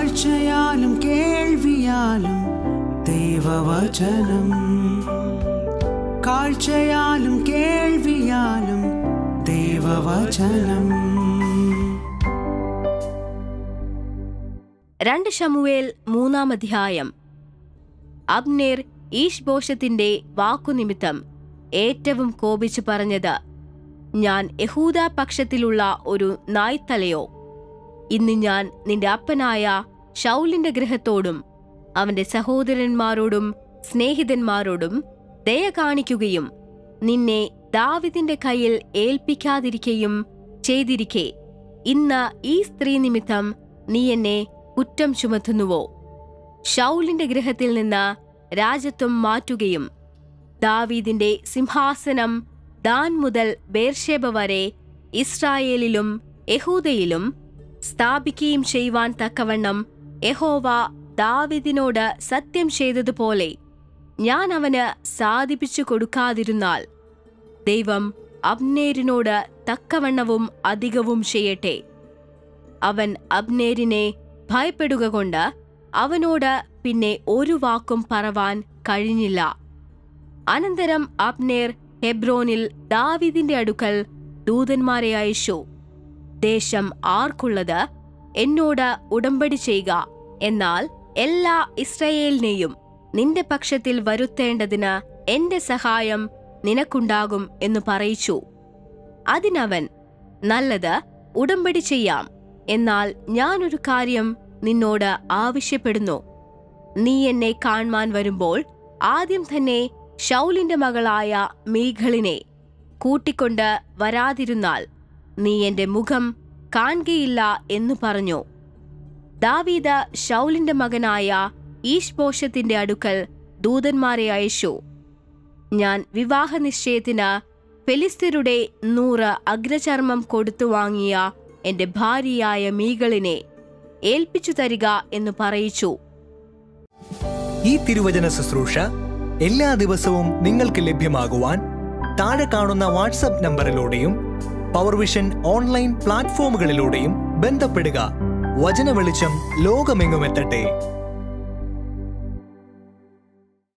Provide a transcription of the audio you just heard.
കാഴ്ചയാലും കേൾവിയാലും ദൈവവചനം കാഴ്ചയാലും കേൾവിയാലും ദൈവവചനം രണ്ട് ഷമുവേൽ മൂന്നാം അധ്യായം അബ്നേർ ഈഷ്ബോഷത്തിന്റെ വാക്കുനിമിത്തം ഏറ്റവും കോപിച്ചു പറഞ്ഞത് ഞാൻ യഹൂദ പക്ഷത്തിലുള്ള ഒരു നായ്ത്തലയോ ഇന്ന് ഞാൻ നിന്റെ അപ്പനായ ഷൗലിന്റെ ഗൃഹത്തോടും അവന്റെ സഹോദരന്മാരോടും സ്നേഹിതന്മാരോടും ദയ കാണിക്കുകയും നിന്നെ ദാവിദിന്റെ കയ്യിൽ ഏൽപ്പിക്കാതിരിക്കുകയും ചെയ്തിരിക്കെ ഇന്ന് ഈ സ്ത്രീ നിമിത്തം നീ എന്നെ കുറ്റം ചുമത്തുന്നുവോ ഷൗലിന്റെ ഗൃഹത്തിൽ നിന്ന് രാജത്വം മാറ്റുകയും ദാവീദിന്റെ സിംഹാസനം ദാൻ മുതൽ ബേർഷേബ വരെ ഇസ്രായേലിലും യഹൂദയിലും സ്ഥാപിക്കുകയും ചെയ്യുവാൻ തക്കവണ്ണം യഹോവ ദാവിദിനോട് സത്യം ചെയ്തതുപോലെ ഞാൻ അവന് സാധിപ്പിച്ചു കൊടുക്കാതിരുന്നാൽ ദൈവം അബ്നേരിനോട് തക്കവണ്ണവും അധികവും ചെയ്യട്ടെ അവൻ അബ്നേരിനെ ഭയപ്പെടുക കൊണ്ട് അവനോട് പിന്നെ ഒരു വാക്കും പറവാൻ കഴിഞ്ഞില്ല അനന്തരം അബ്നേർ ഹെബ്രോനിൽ ദാവിദിന്റെ അടുക്കൽ ദൂതന്മാരെ അയച്ചു ദേശം ആർക്കുള്ളത് എന്നോട് ഉടമ്പടി ചെയ്യുക എന്നാൽ എല്ലാ ഇസ്രയേലിനെയും നിന്റെ പക്ഷത്തിൽ വരുത്തേണ്ടതിന് എന്റെ സഹായം നിനക്കുണ്ടാകും എന്ന് പറയിച്ചു അതിനവൻ നല്ലത് ഉടമ്പടി ചെയ്യാം എന്നാൽ ഞാനൊരു കാര്യം നിന്നോട് ആവശ്യപ്പെടുന്നു നീ എന്നെ കാണുവാൻ വരുമ്പോൾ ആദ്യം തന്നെ ഷൗലിന്റെ മകളായ മീഘളിനെ കൂട്ടിക്കൊണ്ട് വരാതിരുന്നാൽ നീ എന്റെ മുഖം കാണുകയില്ല എന്നു പറഞ്ഞു ദാവീദ് ഷൗലിന്റെ മകനായ ഈഷ്പോഷത്തിന്റെ അടുക്കൽ ദൂതന്മാരെ അയച്ചു ഞാൻ വിവാഹ നിശ്ചയത്തിന് ഫെലിസ്തീരുടെ നൂറ് അഗ്രചർമ്മം കൊടുത്തു വാങ്ങിയ എന്റെ ഭാര്യയായ മീകളിനെ ഏൽപ്പിച്ചു തരിക എന്ന് പറയിച്ചു ഈ തിരുവചന ശുശ്രൂഷ എല്ലാ ദിവസവും നിങ്ങൾക്ക് ലഭ്യമാകുവാൻ താഴെ കാണുന്ന വാട്സപ്പ് നമ്പറിലൂടെയും പവർവിഷൻ ഓൺലൈൻ പ്ലാറ്റ്ഫോമുകളിലൂടെയും ബന്ധപ്പെടുക വചന വെളിച്ചം ലോകമെങ്ങുമെത്തട്ടെ